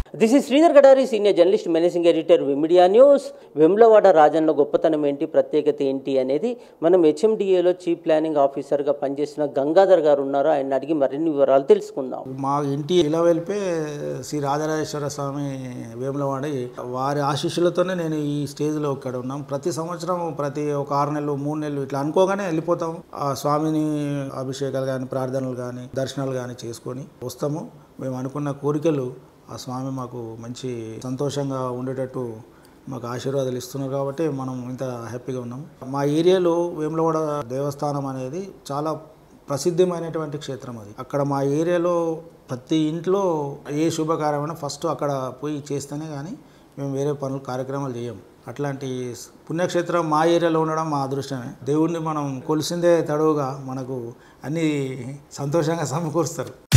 this is Sridhar Gadari senior journalist managing editor V media news Vemulawada రాజన్ల గొప్పతనం ఏంటి ప్రత్యేకత ఏంటి అనేది మనం హెచ్ఎండిఏలో చీఫ్ ప్లానింగ్ ఆఫీసర్గా పనిచేసిన గంగాధర్ గారు ఉన్నారు ఆయన అడిగి మరిన్ని వివరాలు తెలుసుకుందాం మా ఇంటి ఇలా వెళ్ళిపే శ్రీ రాజరాజేశ్వర స్వామి వేములవాడి వారి ఆశీస్సులతోనే నేను ఈ స్టేజ్లో ఇక్కడ ఉన్నాం ప్రతి సంవత్సరం ప్రతి ఒక ఆరు నెలలు మూడు నెలలు ఇట్లా అనుకోగానే వెళ్ళిపోతాం ఆ స్వామిని అభిషేకాలు కానీ ప్రార్థనలు కానీ దర్శనాలు కానీ చేసుకొని వస్తాము మేము అనుకున్న కోరికలు ఆ స్వామి మాకు మంచి సంతోషంగా ఉండేటట్టు మాకు ఆశీర్వాదాలు ఇస్తున్నారు కాబట్టి మనం ఇంత హ్యాపీగా ఉన్నాం మా ఏరియాలో వేములవాడ దేవస్థానం అనేది చాలా ప్రసిద్ధమైనటువంటి క్షేత్రం అది అక్కడ మా ఏరియాలో ప్రతి ఇంట్లో ఏ శుభకార్యమైనా ఫస్ట్ అక్కడ పోయి చేస్తేనే కానీ మేము వేరే పనులు కార్యక్రమాలు చేయం అట్లాంటి పుణ్యక్షేత్రం మా ఏరియాలో ఉండడం మా అదృష్టమే దేవుడిని మనం కొలిసిందే తడువుగా మనకు అన్ని సంతోషంగా సమకూరుస్తారు